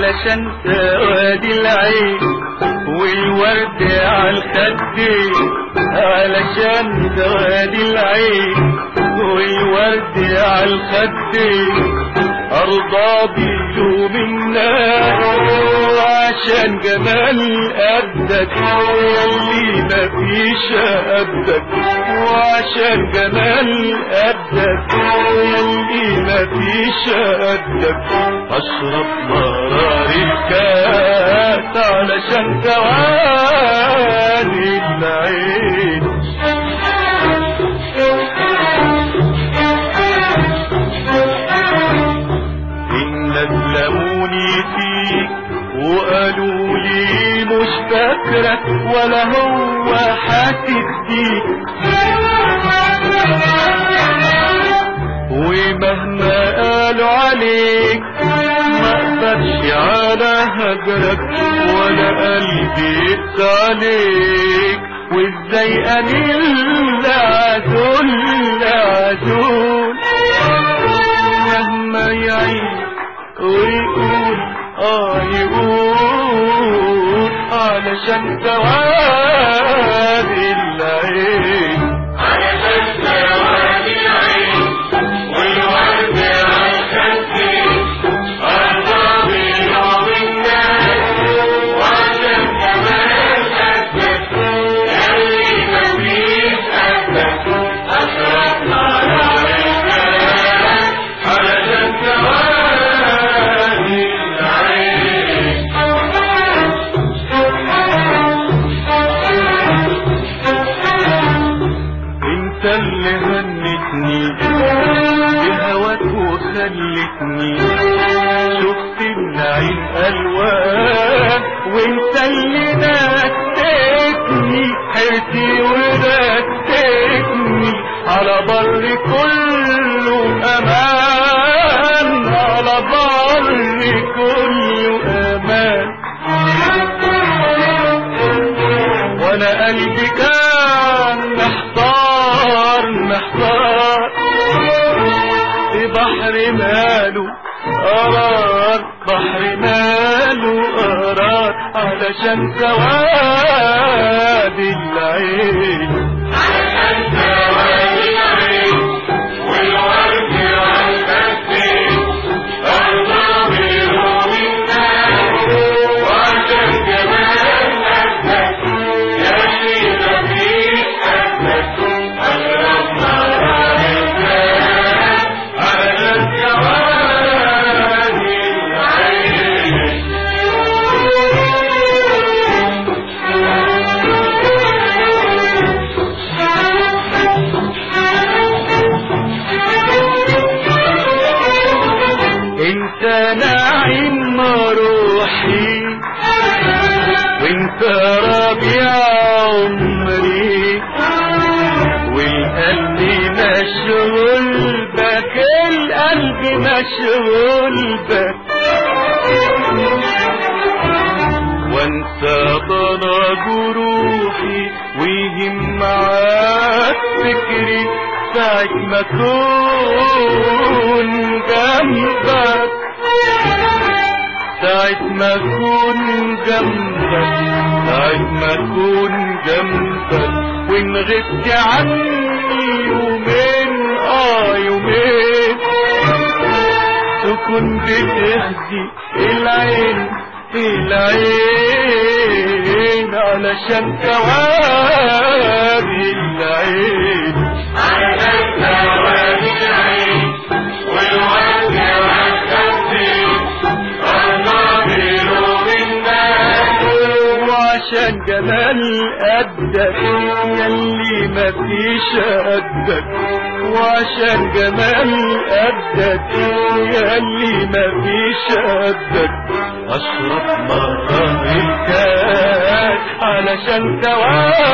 علشان سواد العين والورد على الخدين علشان سواد العين والورد على الخدين ارضى بيوم الناس وعشان جمال قدك يلي مفيش قدك وعشان جمال قدك يلي مفيش قدك اشرب مرار الكاس علشان تواني العين الناس لموني فيك وقالوا لي مش فاكرك ولا هو حاسس بيك ومهما قالوا عليك ما اقدرش على هجرك ولا قلبي يقسى عليك وازاي انيل عزول عزول مهما يعيش ويقول اه يقول علشان ثواب العين علشان سواد العين والورد على الخدين أرضى بيوم الناس وعشان كمان قدك يلي مفيش قدك أشرب نار الناس علشان سواد العين انت اللي هنتني بهواك وخلتني شفت النعيم الوان وانت اللي نسيتني حيرتي ونسيتني على بر كله امان على بر كله امان وانا قلبي كان محتار محتار في بحر ماله قرار بحر ماله قرار علشان سواد العين علشان سواد العين والورد على الخدين أرضى بيوم الناس وعشان جمال قدك يلي مفيش قدك أشرب نار الناس علشان سواد العين انت نعيم روحي وانت ربيع عمري والقلب مشغول بك القلب مشغول بك وانسى ضنا جروحي ويهم معاك فكري ساعة ما اكون جنبك ساعة ما اكون جنبك ساعة ما اكون جنبك وان غبت عني يومين اه يومين تكون بتهدي العين العين علشان ثواب العين علشان سواد العين والورد على الخدين أرضى بيوم الناس وعشان جمال قدك يلي مفيش قدك وعشان جمال قدك يلي مفيش قدك اشرب مرة الكاس علشان ثواب